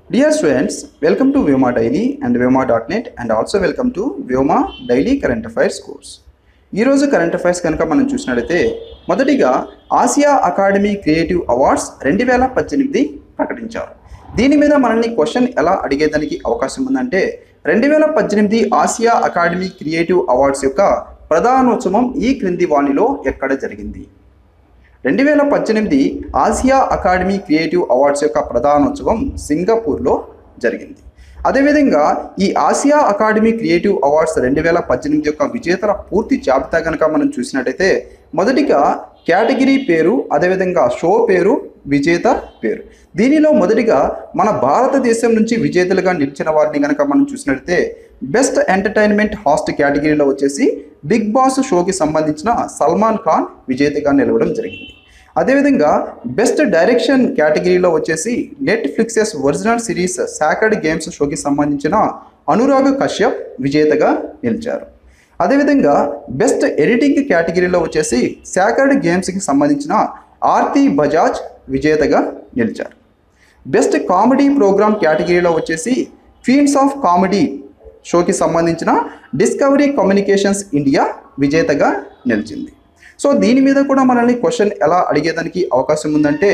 Dear students, welcome to Vyoma Daily and Vyoma.net and also welcome to Vyoma Daily Current Affairs course. ఈరోజు current affairs కనుక మనం చూసినట్లయితే మొదటిగా Asia academy creative awards రెండు వేల పద్దెనిమిది ప్రకటించారు దీని మీద మనల్ని క్వశ్చన్ ఎలా అడిగేదానికి అవకాశం ఉందంటే రెండు వేల పద్దెనిమిది ఆసియా అకాడమీ క్రియేటివ్ అవార్డ్స్ యొక్క ప్రధానోత్సవం ఈ క్రింది వాణిలో ఎక్కడ జరిగింది రెండు వేల పద్దెనిమిది ఆసియా అకాడమీ క్రియేటివ్ అవార్డ్స్ యొక్క ప్రధానోత్సవం సింగపూర్లో జరిగింది అదేవిధంగా ఈ ఆసియా అకాడమీ క్రియేటివ్ అవార్డ్స్ రెండు వేల పద్దెనిమిది యొక్క విజేతల పూర్తి జాబితా కనుక మనం చూసినట్టయితే మొదటిగా కేటగిరీ పేరు అదేవిధంగా షో పేరు విజేత పేరు దీనిలో మొదటిగా మన భారతదేశం నుంచి విజేతలుగా నిలిచిన వారిని కనుక మనం చూసినట్లయితే బెస్ట్ ఎంటర్టైన్మెంట్ హాస్ట్ కేటగిరీలో వచ్చేసి బిగ్ బాస్ షోకి సంబంధించిన సల్మాన్ ఖాన్ విజేతగా నిలవడం జరిగింది అదేవిధంగా బెస్ట్ డైరెక్షన్ కేటగిరీలో వచ్చేసి Netflix's original series sacred games షోకి సంబంధించిన అనురాగ్ కశ్యప్ విజేతగా నిలిచారు అదేవిధంగా బెస్ట్ ఎడిటింగ్ కేటగిరీలో వచ్చేసి సాకర్డ్ గేమ్స్కి సంబంధించిన ఆర్తి బజాజ్ విజేతగా నిలిచారు బెస్ట్ కామెడీ ప్రోగ్రామ్ కేటగిరీలో వచ్చేసి ఫీల్డ్స్ ఆఫ్ కామెడీ షోకి సంబంధించిన డిస్కవరీ కమ్యూనికేషన్స్ ఇండియా విజేతగా నిలిచింది సో దీని మీద కూడా మనల్ని క్వశ్చన్ ఎలా అడిగేదానికి అవకాశం ఉందంటే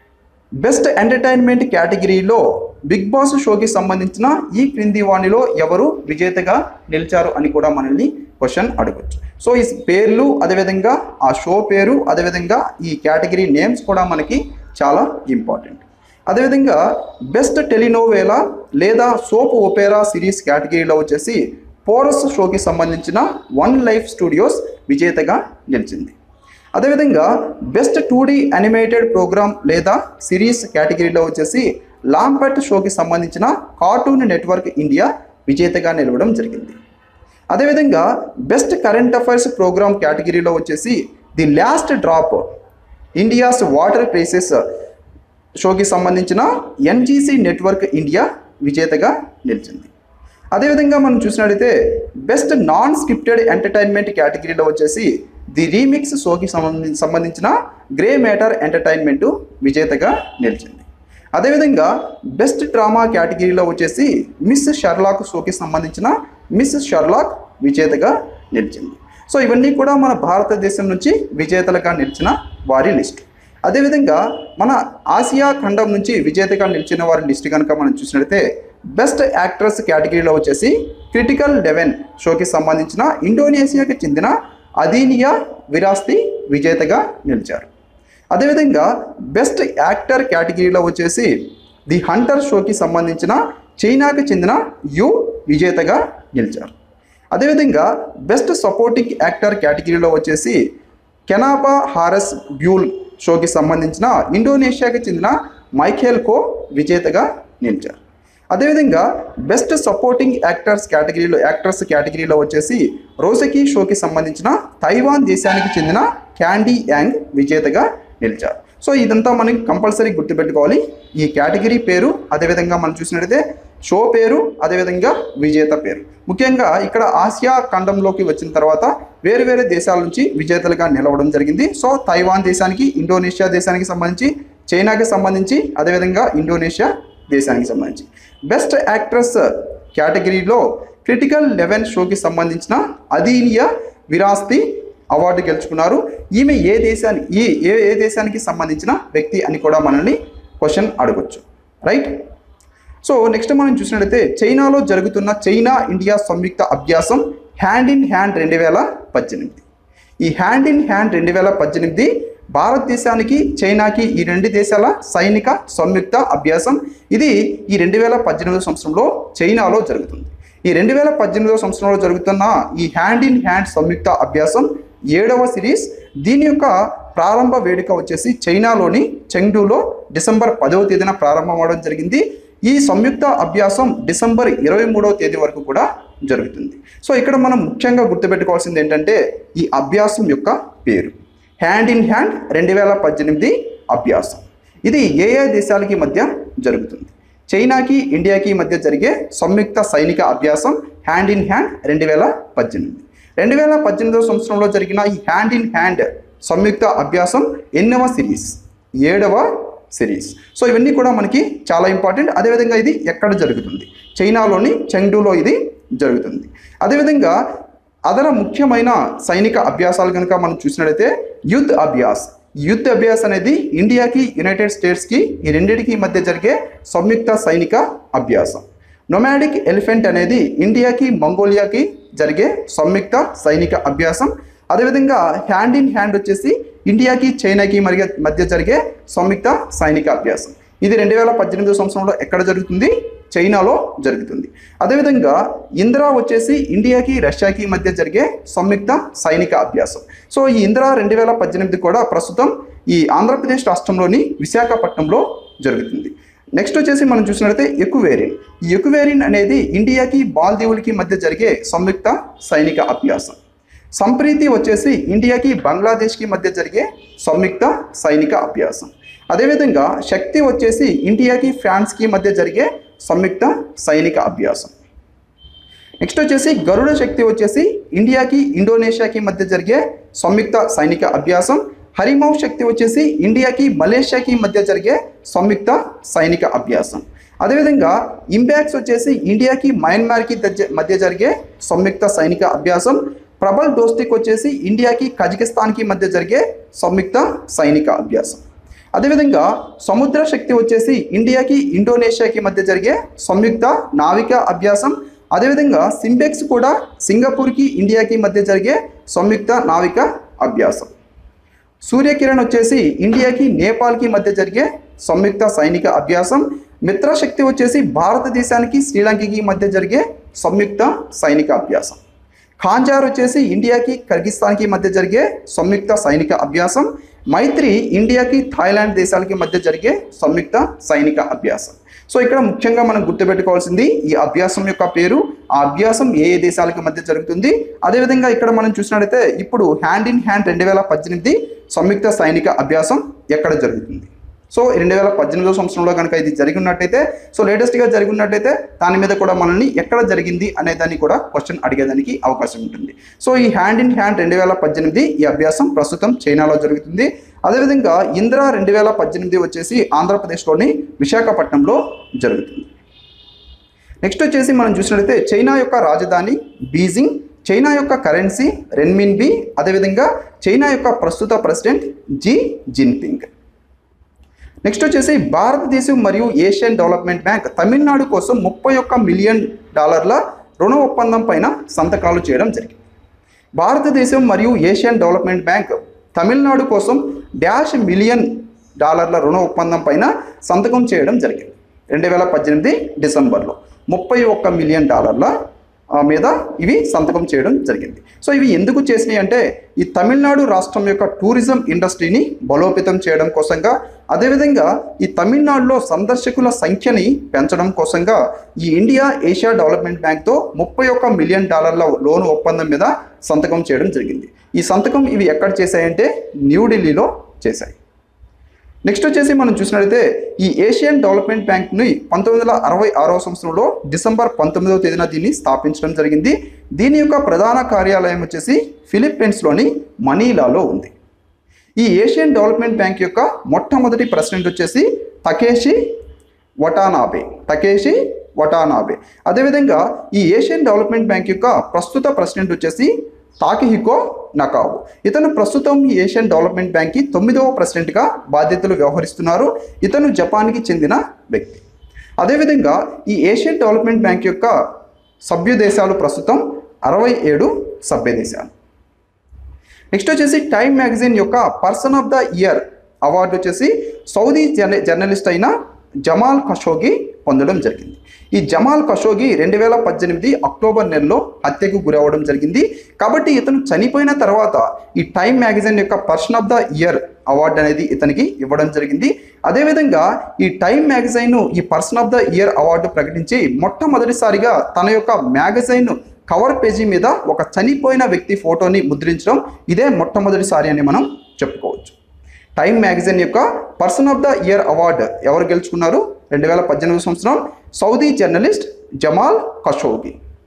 బెస్ట్ ఎంటర్టైన్మెంట్ కేటగిరీలో బిగ్ బాస్ షోకి సంబంధించిన ఈ క్రింది వాణిలో ఎవరు విజేతగా నిలిచారు అని కూడా మనల్ని క్వశ్చన్ అడగచ్చు సో ఈ పేర్లు అదేవిధంగా ఆ షో పేరు అదేవిధంగా ఈ కేటగిరీ నేమ్స్ కూడా మనకి చాలా ఇంపార్టెంట్ అదేవిధంగా బెస్ట్ టెలినోవేలా లేదా సోప్ ఒపేరా సిరీస్ కేటగిరీలో వచ్చేసి పోరస్ షోకి సంబంధించిన వన్ లైఫ్ స్టూడియోస్ విజేతగా నిలిచింది అదేవిధంగా best two D animated programme లేదా సిరీస్ కేటగిరీలో వచ్చేసి లాంపట్ షోకి సంబంధించిన కార్టూన్ నెట్వర్క్ ఇండియా విజేతగా నిలవడం జరిగింది అదేవిధంగా బెస్ట్ కరెంట్ అఫైర్స్ ప్రోగ్రామ్ కేటగిరీలో వచ్చేసి the last drop India's water crisis షోకి సంబంధించిన ఎన్జీసీ నెట్వర్క్ ఇండియా విజేతగా నిలిచింది అదేవిధంగా మనం చూసినట్లయితే బెస్ట్ నాన్ స్క్రిప్టెడ్ ఎంటర్టైన్మెంట్ కేటగిరీలో వచ్చేసి ది రీమిక్స్ షోకి సంబంధి సంబంధించిన గ్రే మ్యాటర్ ఎంటర్టైన్మెంట్ విజేతగా నిలిచింది అదేవిధంగా బెస్ట్ డ్రామా కేటగిరీలో వచ్చేసి మిస్ షర్లాక్ షోకి సంబంధించిన మిస్ షర్లాక్ విజేతగా నిలిచింది సో ఇవన్నీ కూడా మన భారతదేశం నుంచి విజేతలుగా నిలిచిన వారి లిస్ట్ అదేవిధంగా మన ఆసియా ఖండం నుంచి విజేతగా నిలిచిన వారి లిస్ట్ కనుక మనం చూసినట్లయితే బెస్ట్ యాక్ట్రెస్ కేటగిరీలో వచ్చేసి క్రిటికల్ లెవెన్ షోకి సంబంధించిన ఇండోనేషియాకి చెందిన అదీనియా విరాస్తి విజేతగా నిలిచారు అదేవిధంగా బెస్ట్ యాక్టర్ కేటగిరీలో వచ్చేసి ది హంటర్ షోకి సంబంధించిన చైనాకి చెందిన యు విజేతగా నిలిచారు అదేవిధంగా బెస్ట్ సపోర్టింగ్ యాక్టర్ కేటగిరీలో వచ్చేసి కెనాపా హారస్ బ్యూల్ షోకి సంబంధించిన ఇండోనేషియాకి చెందిన మైఖేల్ కో విజేతగా నిలిచారు అదేవిధంగా బెస్ట్ సపోర్టింగ్ యాక్టర్స్ కేటగిరీలో యాక్టర్స్ కేటగిరీలో వచ్చేసి రోసకి షోకి సంబంధించిన తైవాన్ దేశానికి చెందిన క్యాండీ యాంగ్ విజేతగా నిలిచారు సో ఇదంతా మనకి కంపల్సరీ గుర్తుపెట్టుకోవాలి ఈ కేటగిరీ పేరు అదేవిధంగా మనం చూసినట్లయితే షో పేరు అదేవిధంగా విజేత పేరు ముఖ్యంగా ఇక్కడ ఆసియా ఖండంలోకి వచ్చిన తర్వాత వేరు వేరే దేశాల నుంచి విజేతలుగా నిలవడం జరిగింది సో తైవాన్ దేశానికి ఇండోనేషియా దేశానికి సంబంధించి చైనాకి సంబంధించి అదేవిధంగా ఇండోనేషియా దేశానికి సంబంధించి బెస్ట్ యాక్ట్రెస్ కేటగిరీలో క్రిటికల్ లెవెన్ షోకి సంబంధించిన అదీనియా విరాస్తి అవార్డు గెలుచుకున్నారు ఈమె ఏ దేశానికి ఈ ఏ ఏ దేశానికి సంబంధించిన వ్యక్తి అని కూడా మనల్ని క్వశ్చన్ అడగొచ్చు రైట్ సో నెక్స్ట్ మనం చూసినట్లయితే చైనాలో జరుగుతున్న చైనా ఇండియా సంయుక్త అభ్యాసం హ్యాండ్ ఇన్ హ్యాండ్ రెండు వేల పద్దెనిమిది ఈ హ్యాండ్ ఇన్ హ్యాండ్ రెండు వేల పద్దెనిమిది భారతదేశానికి చైనాకి ఈ రెండు దేశాల సైనిక సంయుక్త అభ్యాసం ఇది ఈ రెండు వేల పద్దెనిమిదో సంవత్సరంలో చైనాలో జరుగుతుంది ఈ రెండు వేల పద్దెనిమిదవ సంవత్సరంలో జరుగుతున్న ఈ హ్యాండ్ ఇన్ హ్యాండ్ సంయుక్త అభ్యాసం ఏడవ సిరీస్ దీని యొక్క ప్రారంభ వేడుక వచ్చేసి చైనాలోని చెంగ్డూలో డిసెంబర్ పదవ తేదీన ప్రారంభం అవడం జరిగింది ఈ సంయుక్త అభ్యాసం డిసెంబర్ ఇరవై మూడవ తేదీ వరకు కూడా జరుగుతుంది సో ఇక్కడ మనం ముఖ్యంగా గుర్తుపెట్టుకోవాల్సింది ఏంటంటే ఈ అభ్యాసం యొక్క పేరు హ్యాండ్ ఇన్ హ్యాండ్ రెండు వేల పద్దెనిమిది అభ్యాసం ఇది ఏ ఏ దేశాలకి మధ్య జరుగుతుంది చైనాకి ఇండియాకి మధ్య జరిగే సంయుక్త సైనిక అభ్యాసం హ్యాండ్ ఇన్ హ్యాండ్ రెండు వేల పద్దెనిమిది రెండు వేల పద్దెనిమిదవ సంవత్సరంలో జరిగిన ఈ హ్యాండ్ ఇన్ హ్యాండ్ సంయుక్త అభ్యాసం ఎన్నవ సిరీస్ ఏడవ సిరీస్ సో ఇవన్నీ కూడా మనకి చాలా ఇంపార్టెంట్ అదేవిధంగా ఇది ఎక్కడ జరుగుతుంది చైనాలోని చెంగ్డూలో ఇది జరుగుతుంది అదేవిధంగా అదన ముఖ్యమైన సైనిక అభ్యాసాలు కనుక మనం చూసినట్లయితే యుద్ధ్ అభ్యాస్ యుద్ధ్ అభ్యాస్ అనేది ఇండియాకి యునైటెడ్ స్టేట్స్కి ఈ రెండింటికి మధ్య జరిగే సంయుక్త సైనిక అభ్యాసం నొమాడిక్ ఎలిఫెంట్ అనేది ఇండియాకి మంగోలియాకి జరిగే సంయుక్త సైనిక అభ్యాసం అదేవిధంగా హ్యాండ్ ఇన్ హ్యాండ్ వచ్చేసి ఇండియాకి చైనాకి మరి మధ్య జరిగే సంయుక్త సైనిక అభ్యాసం ఇది రెండు వేల పద్దెనిమిదో సంవత్సరంలో ఎక్కడ జరుగుతుంది చైనాలో జరుగుతుంది అదేవిధంగా ఇందిరా వచ్చేసి ఇండియాకి రష్యాకి మధ్య జరిగే సంయుక్త సైనిక అభ్యాసం సో ఈ ఇందిరా రెండు వేల పద్దెనిమిది కూడా ప్రస్తుతం ఈ ఆంధ్రప్రదేశ్ రాష్ట్రంలోని విశాఖపట్నంలో జరుగుతుంది నెక్స్ట్ వచ్చేసి మనం చూసినట్లయితే ఎకువేరిన్ ఈ ఎకువేరిన్ అనేది ఇండియాకి బాల్దీవులకి మధ్య జరిగే సంయుక్త సైనిక అభ్యాసం సంప్రీతి వచ్చేసి ఇండియాకి బంగ్లాదేశ్కి మధ్య జరిగే సంయుక్త సైనిక అభ్యాసం అదేవిధంగా శక్తి వచ్చేసి ఇండియాకి ఫ్రాన్స్కి మధ్య జరిగే సంయుక్త సైనిక అభ్యాసం నెక్స్ట్ వచ్చేసి గరుడ శక్తి వచ్చేసి ఇండియాకి ఇండోనేషియాకి మధ్య జరిగే సంయుక్త సైనిక అభ్యాసం హరిమౌ శక్తి వచ్చేసి ఇండియాకి మలేషియాకి మధ్య జరిగే సంయుక్త సైనిక అభ్యాసం అదేవిధంగా ఇంపాక్స్ వచ్చేసి ఇండియాకి మయన్మార్కి దజ్జ- మధ్య జరిగే సంయుక్త సైనిక అభ్యాసం ప్రబల్ డోస్టిక్ వచ్చేసి ఇండియాకి కజకిస్తాన్కి మధ్య జరిగే సంయుక్త సైనిక అభ్యాసం అదేవిధంగా సముద్ర శక్తి వచ్చేసి ఇండియాకి ఇండోనేషియాకి మధ్య జరిగే సంయుక్త నావిక అభ్యాసం అదేవిధంగా సింబెక్స్ కూడా సింగపూర్కి ఇండియాకి మధ్య జరిగే సంయుక్త నావిక అభ్యాసం సూర్యకిరణ్ వచ్చేసి ఇండియాకి నేపాల్కి మధ్య జరిగే సంయుక్త సైనిక అభ్యాసం మిత్రశక్తి వచ్చేసి భారతదేశానికి శ్రీలంకకి మధ్య జరిగే సంయుక్త సైనిక అభ్యాసం ఖాంజార్ వచ్చేసి ఇండియాకి కర్గిస్తాన్కి మధ్య జరిగే సంయుక్త సైనిక అభ్యాసం మైత్రి ఇండియాకి థాయిలాండ్ దేశాలకి మధ్య జరిగే సంయుక్త సైనిక అభ్యాసం సో ఇక్కడ ముఖ్యంగా మనం గుర్తుపెట్టుకోవాల్సింది ఈ అభ్యాసం యొక్క పేరు ఆ అభ్యాసం ఏ ఏ దేశాలకు మధ్య జరుగుతుంది అదేవిధంగా ఇక్కడ మనం చూసినట్లయితే ఇప్పుడు హ్యాండ్ ఇన్ హ్యాండ్ రెండు వేల పద్దెనిమిది సంయుక్త సైనిక అభ్యాసం ఎక్కడ జరుగుతుంది సో రెండు వేల పద్దెనిమిదో సంవత్సరంలో కనుక ఇది జరిగి ఉన్నట్టయితే సో లేటెస్ట్గా జరిగి ఉన్నట్టయితే దాని మీద కూడా మనల్ని ఎక్కడ జరిగింది అనే దాన్ని కూడా క్వశ్చన్ అడిగేదానికి అవకాశం ఉంటుంది సో ఈ హ్యాండ్ ఇన్ హ్యాండ్ రెండు వేల పద్దెనిమిది ఈ అభ్యాసం ప్రస్తుతం చైనాలో జరుగుతుంది అదేవిధంగా ఇందిరా రెండు వేల పద్దెనిమిది వచ్చేసి ఆంధ్రప్రదేశ్లోని విశాఖపట్నంలో జరుగుతుంది నెక్స్ట్ వచ్చేసి మనం చూసినట్లయితే చైనా యొక్క రాజధాని బీజింగ్ చైనా యొక్క కరెన్సీ రెన్మిన్ బి అదేవిధంగా చైనా యొక్క ప్రస్తుత ప్రెసిడెంట్ జీ జిన్పింగ్ నెక్స్ట్ వచ్చేసి భారతదేశం మరియు ఏషియన్ డెవలప్మెంట్ బ్యాంక్ తమిళనాడు కోసం ముప్పై ఒక్క మిలియన్ డాలర్ల రుణ ఒప్పందం పైన సంతకాలు చేయడం జరిగింది భారతదేశం మరియు ఏషియన్ డెవలప్మెంట్ బ్యాంక్ తమిళనాడు కోసం డాష్ మిలియన్ డాలర్ల రుణ ఒప్పందం పైన సంతకం చేయడం జరిగింది రెండు వేల పద్దెనిమిది డిసెంబర్లో ముప్పై ఒక్క మిలియన్ డాలర్ల ఆ, మీద ఇవి సంతకం చేయడం జరిగింది సో ఇవి ఎందుకు చేసినాయి అంటే ఈ తమిళనాడు రాష్ట్రం యొక్క టూరిజం ఇండస్ట్రీని బలోపేతం చేయడం కోసంగా అదేవిధంగా ఈ తమిళనాడులో సందర్శకుల సంఖ్యని పెంచడం కోసంగా ఈ ఇండియా ఏషియా డెవలప్మెంట్ బ్యాంక్తో ముప్పై ఒక్క మిలియన్ డాలర్ల లోన్ ఒప్పందం మీద సంతకం చేయడం జరిగింది ఈ సంతకం ఇవి ఎక్కడ చేశాయంటే న్యూఢిల్లీలో చేశాయి నెక్స్ట్ వచ్చేసి మనం చూసినట్లయితే ఈ ఏషియన్ డెవలప్మెంట్ బ్యాంక్ని పంతొమ్మిది వందల అరవై ఆరవ సంవత్సరంలో డిసెంబర్ పంతొమ్మిదవ తేదీన దీన్ని స్థాపించడం జరిగింది దీని యొక్క ప్రధాన కార్యాలయం వచ్చేసి ఫిలిప్పీన్స్లోని మనీలాలో ఉంది ఈ ఏషియన్ డెవలప్మెంట్ బ్యాంక్ యొక్క మొట్టమొదటి ప్రెసిడెంట్ వచ్చేసి తకేషి వటానాబే తకేషి వటానాబే అదేవిధంగా ఈ ఏషియన్ డెవలప్మెంట్ బ్యాంక్ యొక్క ప్రస్తుత ప్రెసిడెంట్ వచ్చేసి తాకిహికో నకావు ఇతను ప్రస్తుతం ఈ ఏషియన్ డెవలప్మెంట్ బ్యాంక్కి తొమ్మిదవ ప్రెసిడెంట్గా బాధ్యతలు వ్యవహరిస్తున్నారు ఇతను జపాన్కి చెందిన వ్యక్తి అదేవిధంగా ఈ ఏషియన్ డెవలప్మెంట్ బ్యాంక్ యొక్క సభ్య దేశాలు ప్రస్తుతం అరవై ఏడు సభ్య దేశాలు నెక్స్ట్ వచ్చేసి టైమ్ మ్యాగజైన్ యొక్క person of the year award వచ్చేసి సౌదీ జర్న జర్నలిస్ట్ అయిన జమాల్ ఖషోగి పొందడం జరిగింది ఈ జమాల్ ఖషోగి రెండు వేల పద్దెనిమిది అక్టోబర్ నెలలో హత్యకు గురవ్వడం జరిగింది కాబట్టి ఇతను చనిపోయిన తర్వాత ఈ టైమ్ మ్యాగజైన్ యొక్క person of the year award అనేది ఇతనికి ఇవ్వడం జరిగింది అదేవిధంగా ఈ టైమ్ మ్యాగజైన్ ఈ person of the year award ప్రకటించి మొట్టమొదటిసారిగా తన యొక్క మ్యాగజైన్ కవర్ పేజీ మీద ఒక చనిపోయిన వ్యక్తి ఫోటోని ముద్రించడం ఇదే మొట్టమొదటిసారి అని మనం చెప్పుకోవచ్చు టైమ్ మ్యాగజైన్ యొక్క person of the year award ఎవరు గెలుచుకున్నారు రెండు వేల పద్దెనిమిది సంవత్సరం సౌదీ జర్నలిస్ట్ జమాల్ ఖషోగి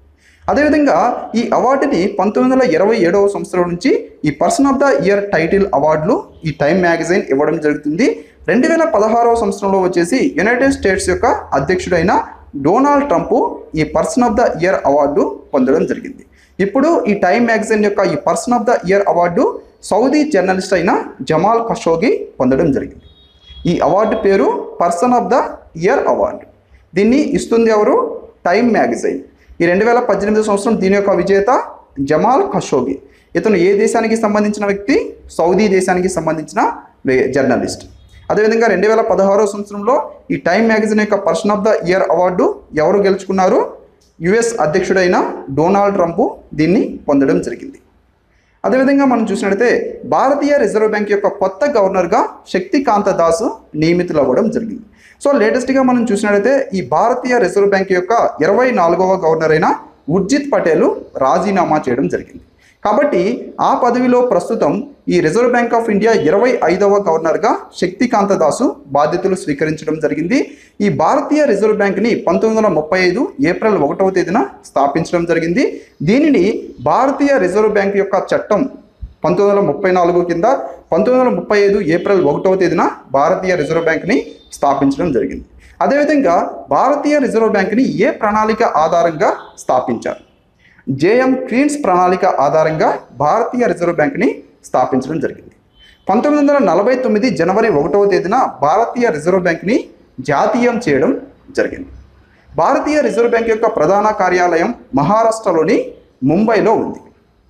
అదేవిధంగా ఈ అవార్డుని పంతొమ్మిది వందల ఇరవై ఏడవ సంవత్సరం నుంచి ఈ person of the year title అవార్డులు ఈ టైమ్ మ్యాగజైన్ ఇవ్వడం జరుగుతుంది రెండు వేల పదహారవ సంవత్సరంలో వచ్చేసి యునైటెడ్ స్టేట్స్ యొక్క అధ్యక్షుడైన డొనాల్డ్ ట్రంప్ ఈ person of the year award పొందడం జరిగింది ఇప్పుడు ఈ టైమ్ మ్యాగజైన్ యొక్క ఈ person of the year award Saudi journalist అయిన జమాల్ ఖషోగి పొందడం జరిగింది ఈ అవార్డు పేరు person of the year award దీన్ని ఇస్తుంది ఎవరు టైమ్ మ్యాగజైన్ ఈ రెండు వేల పద్దెనిమిది సంవత్సరం దీని యొక్క విజేత జమాల్ ఖషోగి ఇతను ఏ దేశానికి సంబంధించిన వ్యక్తి సౌదీ దేశానికి సంబంధించిన వే- జర్నలిస్ట్ అదేవిధంగా రెండు వేల పదహారో సంవత్సరంలో ఈ టైమ్ మ్యాగజైన్ యొక్క person of the year award ఎవరు గెలుచుకున్నారు యుఎస్ అధ్యక్షుడైన డొనాల్డ్ ట్రంప్ దీన్ని పొందడం జరిగింది అదేవిధంగా మనం చూసినట్లయితే భారతీయ రిజర్వ్ బ్యాంక్ యొక్క కొత్త గవర్నర్గా శక్తికాంత దాస్ నియమితులు అవ్వడం జరిగింది సో లేటెస్ట్గా మనం చూసినట్లయితే ఈ భారతీయ రిజర్వ్ బ్యాంక్ యొక్క ఇరవై నాలుగవ గవర్నర్ అయిన ఉర్జిత్ పటేల్ రాజీనామా చేయడం జరిగింది కాబట్టి ఆ పదవిలో ప్రస్తుతం ఈ రిజర్వ్ బ్యాంక్ ఆఫ్ ఇండియా ఇరవై ఐదవ గవర్నర్గా శక్తికాంత దాసు బాధ్యతలు స్వీకరించడం జరిగింది ఈ భారతీయ రిజర్వ్ బ్యాంక్ని పంతొమ్మిది వందల ముప్పై ఐదు ఏప్రిల్ ఒకటవ తేదీన స్థాపించడం జరిగింది దీనిని భారతీయ రిజర్వ్ బ్యాంక్ యొక్క చట్టం పంతొమ్మిది వందల ముప్పై నాలుగు కింద పంతొమ్మిది వందల ముప్పై ఐదు ఏప్రిల్ ఒకటవ తేదీన భారతీయ రిజర్వ్ బ్యాంక్ని స్థాపించడం జరిగింది అదేవిధంగా భారతీయ రిజర్వ్ బ్యాంక్ని ఏ ప్రణాళిక ఆధారంగా స్థాపించారు జేఎం క్వీన్స్ ప్రణాళిక ఆధారంగా భారతీయ రిజర్వ్ బ్యాంక్ని స్థాపించడం జరిగింది పంతొమ్మిది వందల నలభై తొమ్మిది జనవరి ఒకటవ తేదీన భారతీయ రిజర్వ్ బ్యాంక్ని జాతీయం చేయడం జరిగింది భారతీయ రిజర్వ్ బ్యాంక్ యొక్క ప్రధాన కార్యాలయం మహారాష్ట్రలోని ముంబైలో ఉంది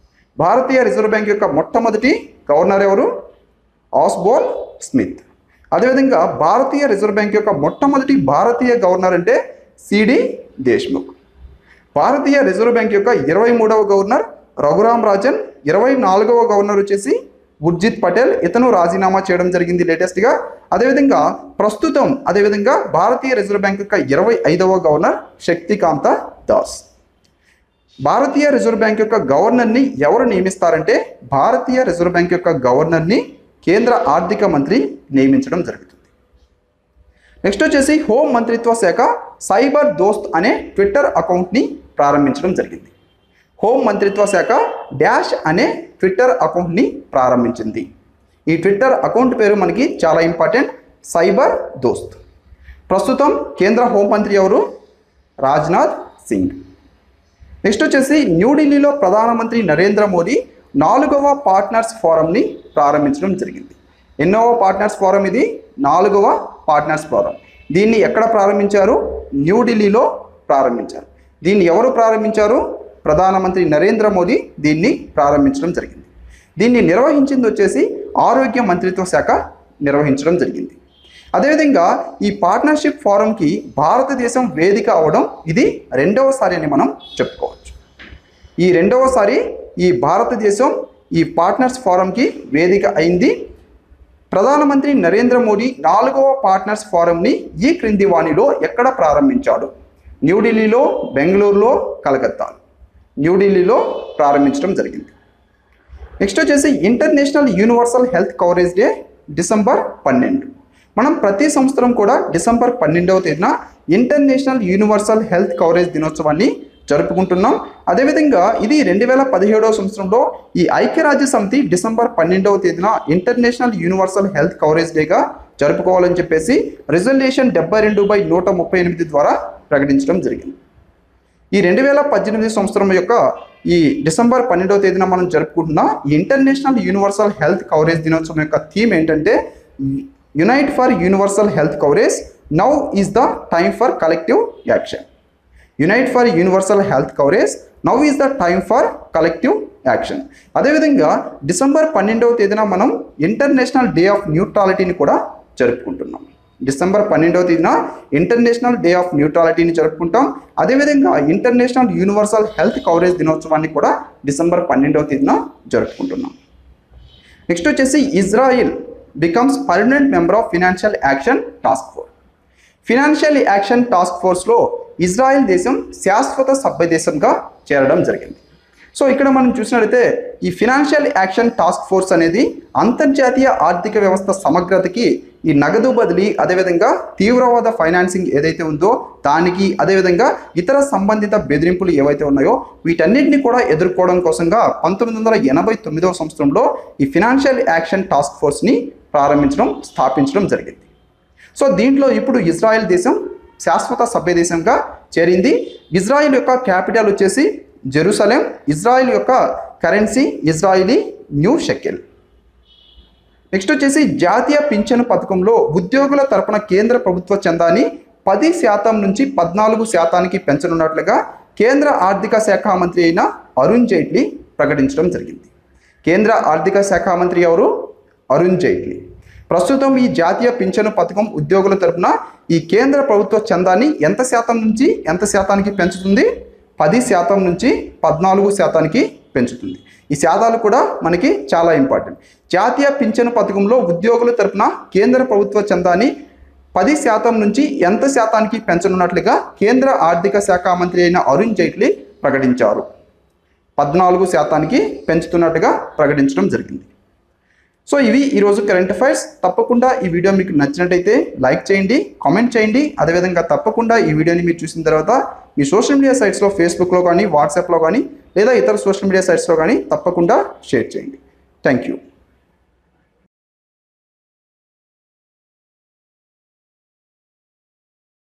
భారతీయ రిజర్వ్ బ్యాంక్ యొక్క మొట్టమొదటి గవర్నర్ ఎవరు ఆస్బోల్ స్మిత్ అదేవిధంగా భారతీయ రిజర్వ్ బ్యాంక్ యొక్క మొట్టమొదటి భారతీయ గవర్నర్ అంటే సిడి దేశ్ముఖ్ భారతీయ రిజర్వ్ బ్యాంక్ యొక్క ఇరవై మూడవ గవర్నర్ రఘురామ్ రాజన్ ఇరవై నాలుగవ గవర్నర్ వచ్చేసి ఉర్జిత్ పటేల్ ఇతను రాజీనామా చేయడం జరిగింది లేటెస్ట్గా అదేవిధంగా ప్రస్తుతం అదేవిధంగా భారతీయ రిజర్వ్ బ్యాంక్ యొక్క ఇరవై ఐదవ గవర్నర్ శక్తికాంత దాస్ భారతీయ రిజర్వ్ బ్యాంక్ యొక్క గవర్నర్ని ఎవరు నియమిస్తారంటే భారతీయ రిజర్వ్ బ్యాంక్ యొక్క గవర్నర్ని కేంద్ర ఆర్థిక మంత్రి నియమించడం జరుగుతుంది నెక్స్ట్ వచ్చేసి హోం మంత్రిత్వ శాఖ సైబర్ దోస్త్ అనే ట్విట్టర్ అకౌంట్ని ప్రారంభించడం జరిగింది హోం మంత్రిత్వ శాఖ డాష్ అనే ట్విట్టర్ అకౌంట్ని ప్రారంభించింది ఈ ట్విట్టర్ అకౌంట్ పేరు మనకి చాలా ఇంపార్టెంట్ సైబర్ దోస్త్ ప్రస్తుతం కేంద్ర హోంమంత్రి ఎవరు రాజ్నాథ్ సింగ్ నెక్స్ట్ వచ్చేసి న్యూఢిల్లీలో ప్రధానమంత్రి నరేంద్ర మోదీ నాలుగవ పార్ట్నర్స్ ఫోరంని ప్రారంభించడం జరిగింది ఎన్నోవ పార్ట్నర్స్ ఫోరం ఇది నాలుగవ పార్ట్నర్స్ ఫోరం దీన్ని ఎక్కడ ప్రారంభించారు న్యూఢిల్లీలో ప్రారంభించారు దీన్ని ఎవరు ప్రారంభించారు ప్రధానమంత్రి నరేంద్ర మోదీ దీన్ని ప్రారంభించడం జరిగింది దీన్ని నిర్వహించింది వచ్చేసి ఆరోగ్య మంత్రిత్వ శాఖ నిర్వహించడం జరిగింది అదేవిధంగా ఈ పార్ట్నర్షిప్ ఫోరంకి భారతదేశం వేదిక అవడం ఇది రెండవసారి అని మనం చెప్పుకోవచ్చు ఈ రెండవసారి ఈ భారతదేశం ఈ పార్ట్నర్స్ ఫోరంకి వేదిక అయింది ప్రధానమంత్రి నరేంద్ర మోడీ నాలుగవ పార్ట్నర్స్ ఫోరంని ఈ క్రింది వాణిలో ఎక్కడ ప్రారంభించాడు న్యూఢిల్లీలో బెంగళూరులో కలకత్తా న్యూఢిల్లీలో ప్రారంభించడం జరిగింది నెక్స్ట్ వచ్చేసి international universal health coverage day December పన్నెండు మనం ప్రతి సంవత్సరం కూడా డిసెంబర్ పన్నెండవ తేదీన ఇంటర్నేషనల్ యూనివర్సల్ హెల్త్ కవరేజ్ దినోత్సవాన్ని జరుపుకుంటున్నాం అదేవిధంగా ఇది రెండు వేల పదిహేడవ సంవత్సరంలో ఈ ఐక్యరాజ్య సమితి డిసెంబర్ పన్నెండవ తేదీన ఇంటర్నేషనల్ యూనివర్సల్ హెల్త్ కవరేజ్ డేగా జరుపుకోవాలని చెప్పేసి రిజల్యూషన్ డెబ్బై రెండు బై నూట ముప్పై ఎనిమిది ద్వారా ప్రకటించడం జరిగింది ఈ రెండు వేల పద్దెనిమిది సంవత్సరం యొక్క ఈ డిసెంబర్ పన్నెండవ తేదీన మనం జరుపుకుంటున్న ఈ ఇంటర్నేషనల్ యూనివర్సల్ హెల్త్ కవరేజ్ దినోత్సవం యొక్క థీమ్ ఏంటంటే unite for universal health coverage now is the time for collective action unite for universal health coverage now is the time for collective action అదేవిధంగా డిసెంబర్ పన్నెండవ తేదీన మనం ఇంటర్నేషనల్ డే ఆఫ్ న్యూట్రాలిటీని కూడా జరుపుకుంటున్నాం December పన్నెండవ తేదీన ఇంటర్నేషనల్ డే ఆఫ్ న్యూట్రాలిటీని జరుపుకుంటాం అదేవిధంగా ఇంటర్నేషనల్ యూనివర్సల్ హెల్త్ కవరేజ్ దినోత్సవాన్ని కూడా డిసెంబర్ పన్నెండవ తేదీన జరుపుకుంటున్నాం నెక్స్ట్ వచ్చేసి Israel becomes permanent member of financial action task force financial action task ఫోర్స్లో ఇజ్రాయెల్ దేశం శాశ్వత సభ్య దేశంగా చేరడం జరిగింది సో ఇక్కడ మనం చూసినట్లయితే ఈ ఫినాన్షియల్ యాక్షన్ టాస్క్ ఫోర్స్ అనేది అంతర్జాతీయ ఆర్థిక వ్యవస్థ సమగ్రతకి ఈ నగదు బదిలీ అదేవిధంగా తీవ్రవాద ఫైనాన్సింగ్ ఏదైతే ఉందో దానికి అదేవిధంగా ఇతర సంబంధిత బెదిరింపులు ఏవైతే ఉన్నాయో వీటన్నిటిని కూడా ఎదుర్కోవడం కోసంగా పంతొమ్మిది వందల ఎనభై తొమ్మిదవ సంవత్సరంలో ఈ ఫినాన్షియల్ యాక్షన్ టాస్క్ ఫోర్స్ని ప్రారంభించడం స్థాపించడం జరిగింది సో దీంట్లో ఇప్పుడు ఇజ్రాయెల్ దేశం శాశ్వత సభ్య దేశంగా చేరింది ఇజ్రాయిల్ యొక్క క్యాపిటల్ వచ్చేసి జెరూసలేం ఇజ్రాయిల్ యొక్క currency Israeli new shekel next వచ్చేసి జాతీయ పింఛను పథకంలో ఉద్యోగుల తరపున కేంద్ర ప్రభుత్వ చందాని పది శాతం నుంచి పద్నాలుగు శాతానికి పెంచనున్నట్లుగా కేంద్ర ఆర్థిక శాఖ మంత్రి అయిన అరుణ్ జైట్లీ ప్రకటించడం జరిగింది కేంద్ర ఆర్థిక శాఖ మంత్రి ఎవరు అరుణ్ జైట్లీ ప్రస్తుతం ఈ జాతీయ పింఛను పథకం ఉద్యోగుల తరపున ఈ కేంద్ర ప్రభుత్వ చందాన్ని ఎంత శాతం నుంచి ఎంత శాతానికి పెంచుతుంది పది శాతం నుంచి పద్నాలుగు శాతానికి పెంచుతుంది ఈ శాతాలు కూడా మనకి చాలా ఇంపార్టెంట్ జాతీయ పింఛను పథకంలో ఉద్యోగుల తరపున కేంద్ర ప్రభుత్వ చందాన్ని పది శాతం నుంచి ఎంత శాతానికి పెంచనున్నట్లుగా కేంద్ర ఆర్థిక శాఖ మంత్రి అయిన అరుణ్ జైట్లీ ప్రకటించారు పద్నాలుగు శాతానికి పెంచుతున్నట్టుగా ప్రకటించడం జరిగింది సో ఇవి ఈరోజు కరెంట్ అఫైర్స్ తప్పకుండా ఈ వీడియో మీకు నచ్చినట్టయితే లైక్ చేయండి కామెంట్ చేయండి అదేవిధంగా తప్పకుండా ఈ వీడియోని మీరు చూసిన తర్వాత మీ సోషల్ మీడియా సైట్స్లో ఫేస్బుక్లో కానీ వాట్సాప్లో కానీ లేదా ఇతర సోషల్ మీడియా సైట్స్లో కానీ తప్పకుండా షేర్ చేయండి థ్యాంక్ యూ